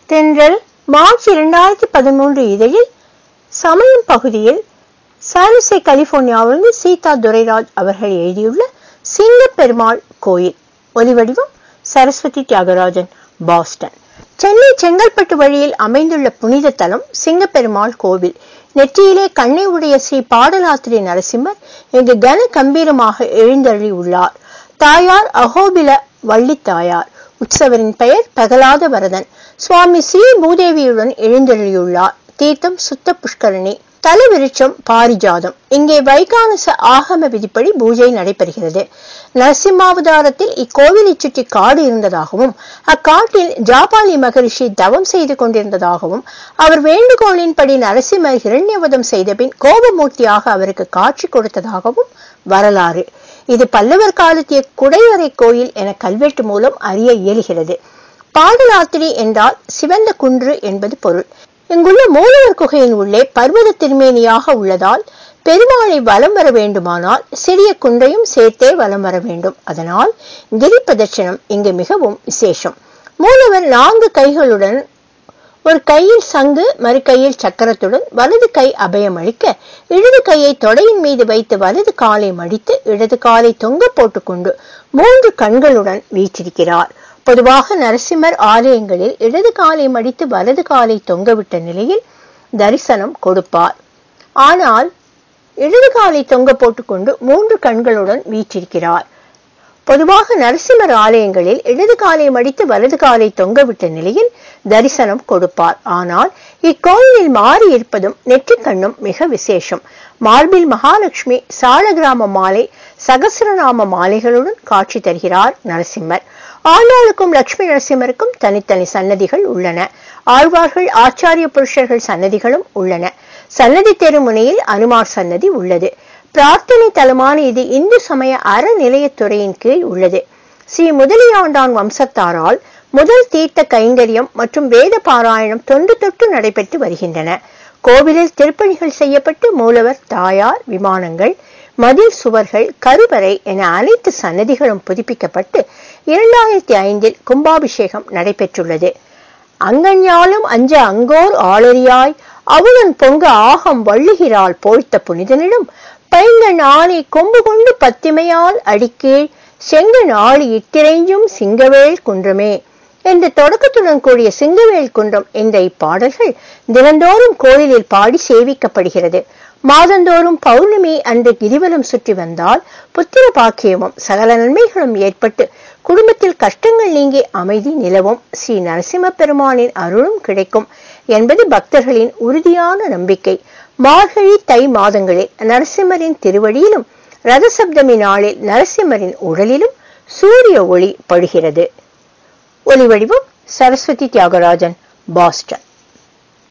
தென்றல் மார்ச் இரண்டாயிரத்தி பதிமூன்று இதழில் சமயம் பகுதியில் சாலிசை கலிபோர்னியாவிலிருந்து சீதா துரைராஜ் அவர்கள் எழுதியுள்ள சிங்கப்பெருமாள் கோயில் ஒலிவடிவம் சரஸ்வதி தியாகராஜன் பாஸ்டன் சென்னை செங்கல்பட்டு வழியில் அமைந்துள்ள புனித தலம் சிங்கப்பெருமாள் கோவில் நெற்றியிலே கண்ணை உடைய ஸ்ரீ பாடலாத்திரி நரசிம்மர் இங்கு கன கம்பீரமாக எழுந்தருளி உள்ளார் தாயார் அகோபில வள்ளி தாயார் உற்சவரின் பெயர் பிரகலாத வரதன் சுவாமி ஸ்ரீ பூதேவியுடன் எழுந்தருளியுள்ளார் தீர்த்தம் சுத்த புஷ்கரணி தலவிருட்சம் பாரிஜாதம் இங்கே வைகானச ஆகம விதிப்படி பூஜை நடைபெறுகிறது நரசிம்மாவதாரத்தில் இக்கோவிலை சுற்றி காடு இருந்ததாகவும் அக்காட்டில் ஜாபாலி மகரிஷி தவம் செய்து கொண்டிருந்ததாகவும் அவர் வேண்டுகோளின்படி நரசிம்மர் இரண்யவதம் செய்தபின் கோபமூர்த்தியாக அவருக்கு காட்சி கொடுத்ததாகவும் வரலாறு இது பல்லவர் காலத்திய குடைவரை கோயில் என கல்வெட்டு மூலம் அறிய இயலுகிறது பாடலாத்திரி என்றால் சிவந்த குன்று என்பது பொருள் இங்குள்ள மூலவர் குகையின் உள்ளே பர்வத திருமேனியாக உள்ளதால் பெருமாளை வலம் வர வேண்டுமானால் சிறிய குன்றையும் சேர்த்தே வலம் வர வேண்டும் அதனால் கிரி பிரதட்சணம் இங்கு மிகவும் விசேஷம் மூலவர் நான்கு கைகளுடன் ஒரு கையில் சங்கு மறு கையில் சக்கரத்துடன் வலது கை அபயம் அளிக்க இடது கையை தொடையின் மீது வைத்து வலது காலை மடித்து இடது காலை தொங்க போட்டுக்கொண்டு மூன்று கண்களுடன் வீற்றிருக்கிறார் பொதுவாக நரசிம்மர் ஆலயங்களில் இடது காலை மடித்து வலது காலை தொங்கவிட்ட நிலையில் தரிசனம் கொடுப்பார் ஆனால் இடது காலை தொங்க போட்டுக்கொண்டு மூன்று கண்களுடன் வீற்றிருக்கிறார் பொதுவாக நரசிம்மர் ஆலயங்களில் இடது காலை மடித்து வலது காலை தொங்கவிட்ட நிலையில் தரிசனம் கொடுப்பார் ஆனால் இக்கோயிலில் மாறி இருப்பதும் நெற்றிக்கண்ணும் மிக விசேஷம் மார்பில் மகாலட்சுமி சாலகிராம மாலை சகசிரநாம மாலைகளுடன் காட்சி தருகிறார் நரசிம்மர் ஆண்டாளுக்கும் லட்சுமி நரசிம்மருக்கும் தனித்தனி சன்னதிகள் உள்ளன ஆழ்வார்கள் ஆச்சாரிய புருஷர்கள் சன்னதிகளும் உள்ளன சன்னதி தெருமுனையில் அனுமார் சன்னதி உள்ளது பிரார்த்தனை தலமான இது இந்து சமய அறநிலையத்துறையின் கீழ் உள்ளது ஸ்ரீ முதலியாண்டான் வம்சத்தாரால் முதல் தீர்த்த கைங்கரியம் மற்றும் வேத பாராயணம் தொன்று தொட்டு நடைபெற்று வருகின்றன கோவிலில் திருப்பணிகள் செய்யப்பட்டு மூலவர் தாயார் விமானங்கள் மதில் சுவர்கள் கருவறை என அனைத்து சன்னதிகளும் புதுப்பிக்கப்பட்டு இரண்டாயிரத்தி ஐந்தில் கும்பாபிஷேகம் நடைபெற்றுள்ளது அங்கஞ்ஞாலும் அஞ்ச அங்கோர் ஆளறியாய் அவளன் பொங்க ஆகம் வள்ளுகிறாள் போழ்த்த புனிதனிடம் பைங்கண் ஆணை கொம்பு கொண்டு பத்திமையால் அடிக்கீழ் செங்கன் ஆளி இட்டிரைஞ்சும் சிங்கவேல் குன்றமே என்ற தொடக்கத்துடன் கூடிய சிங்கவேல் குன்றம் என்ற இப்பாடல்கள் தினந்தோறும் கோயிலில் பாடி சேவிக்கப்படுகிறது மாதந்தோறும் பௌர்ணமி அன்று கிரிவலம் சுற்றி வந்தால் புத்திர பாக்கியமும் சகல நன்மைகளும் ஏற்பட்டு குடும்பத்தில் கஷ்டங்கள் நீங்கி அமைதி நிலவும் ஸ்ரீ நரசிம்ம பெருமானின் அருளும் கிடைக்கும் என்பது பக்தர்களின் உறுதியான நம்பிக்கை மார்கழி தை மாதங்களில் நரசிம்மரின் திருவடியிலும் ரதசப்தமி நாளில் நரசிம்மரின் உடலிலும் சூரிய ஒளி படுகிறது ஒலி வடிவம் சரஸ்வதி தியாகராஜன் பாஸ்டன்